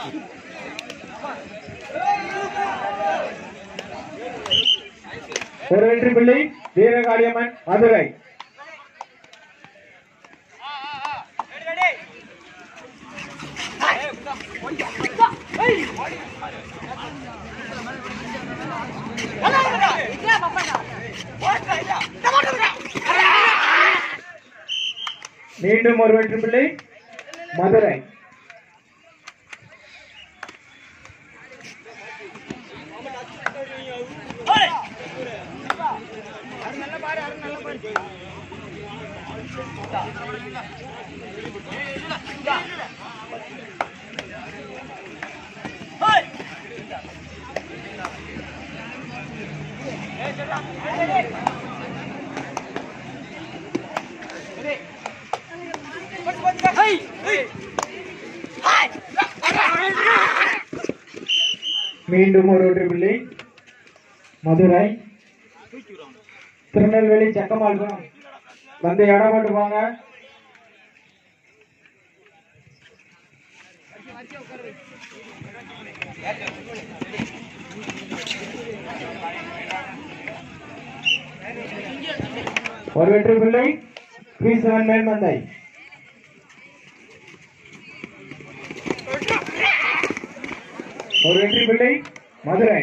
ஒரு வெற்றி புள்ளி வீரகாளியம்மன் மதுரை மீண்டும் ஒரு வெற்றி புள்ளி மதுரை மீண்டும் ஒரு வெற்றி புள்ளி மதுரை திருநெல்வேலி சக்கமால்புரம் வந்து இடம் மட்டும் வாங்க ஒரு வெற்றி பிள்ளை த்ரீ செவன் மேல்மந்தை ஒரு வெற்றி பிள்ளை மதுரை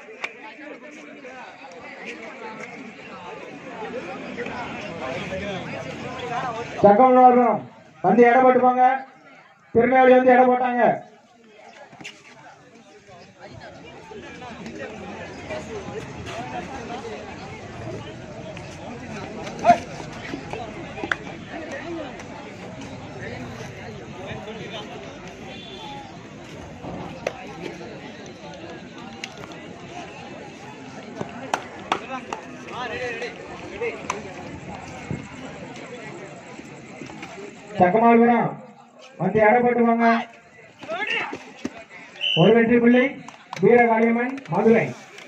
சக்கம் வரும் வந்து இடம் போட்டுப்பாங்க திருநெல்வேலி வந்து இடம் போட்டாங்க சக்கமால்புரம் வந்து இடம் போட்டுவாங்க ஒரு வெற்றி பிள்ளை வீரகாளியம்மன் மதுரை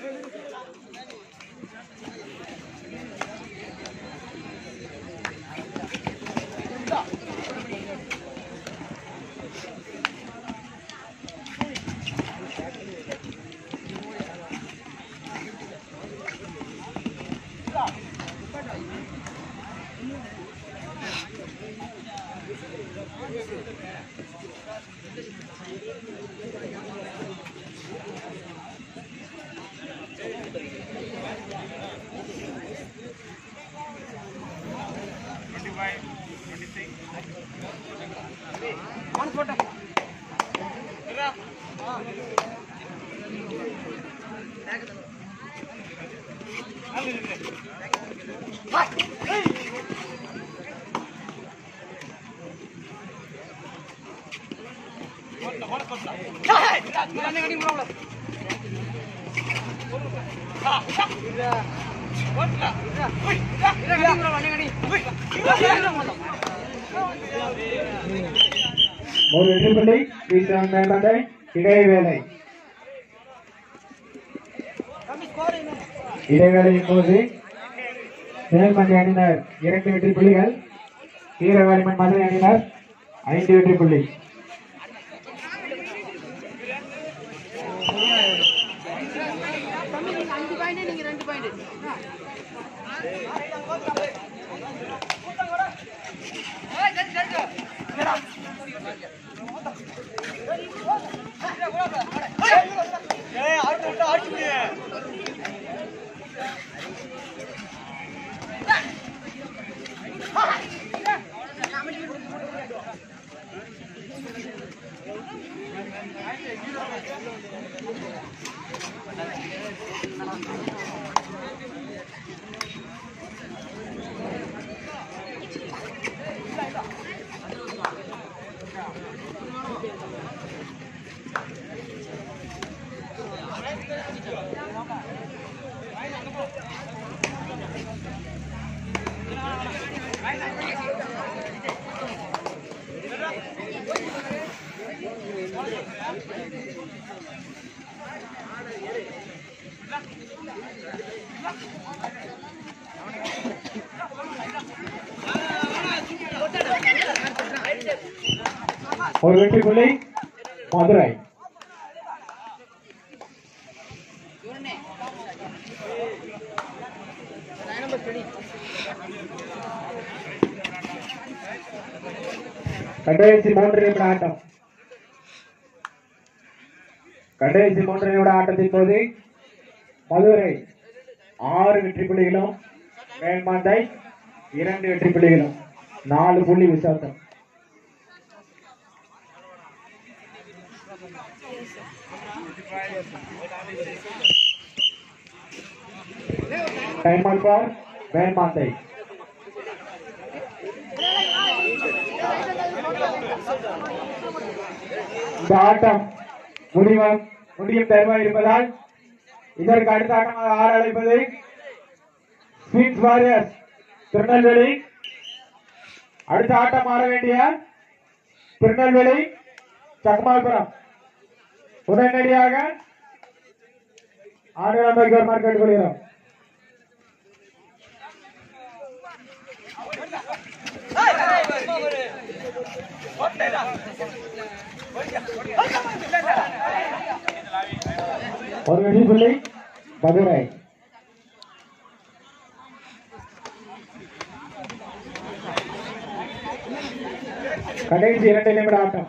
ஒரு வெற்றி பிள்ளை வீசான் மேம்பட்டை இடைவேளை இடைவேளையின் போது மேல்மந்தை அணியினர் இரண்டு வெற்றி புள்ளிகள் வீரவாளிமன் மதுரை அணியினர் ஐந்து வெற்றி புள்ளி தம்பி நீங்க அஞ்சு பாயிண்ட் நீங்க ரெண்டு பாயிண்ட் ஒரு வெற்றி புள்ளி மதுரை கடைசி மூன்று நிமிட ஆட்டம் கடைசி மூன்று நிமிட ஆட்டத்தின் போது மதுரை ஆறு வெற்றி புள்ளிகளும் மேல்மாந்தை இரண்டு வெற்றி புள்ளிகளும் நாலு புள்ளி விசாத்தம் டைம் ஃபார் மேல்மாந்தை இந்த ஆட்டம் முடிவம் முடியும் தருவாய் இருப்பதால் இதற்கு அடுத்த ஆட்டமாக ஆறு அழைப்பது ஸ்வீட்ஸ் வாரியர்ஸ் திருநெல்வேலி அடுத்த ஆட்டம் ஆட வேண்டிய திருநெல்வேலி சக்மாபுரம் உடனடியாக ஆடுகளம் வருமாறு கேட்டுக்கொள்கிறோம் ஒரு வெற்றி புள்ளி மதுரை கடைசி இரண்டு நிமிட ஆட்டம்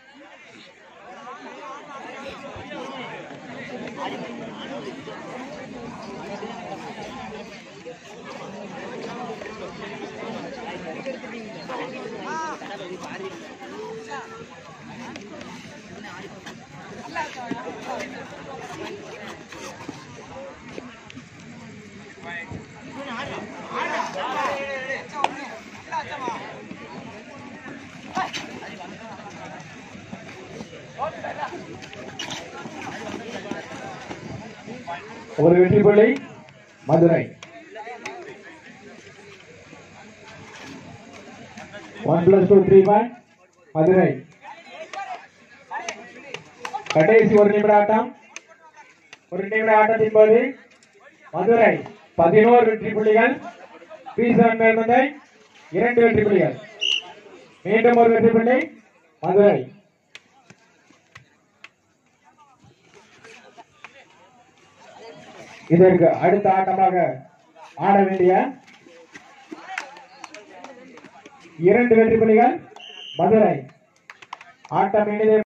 ஒரு வெற்றி புள்ளி Madurai one plus two three one Madurai கடைசி ஒரு நிமிட ஆட்டம் ஒரு நிமிட ஆட்டத்தின் போது மதுரை பதினோரு வெற்றி புள்ளிகள் பி செவன் மேல்மந்தை இரண்டு வெற்றி புள்ளிகள் மீண்டும் ஒரு வெற்றி புள்ளி மதுரை இதற்கு அடுத்த ஆட்டமாக ஆட வேண்டிய இரண்டு வெற்றி புள்ளிகள் மதுரை ஆட்டம் இனிதே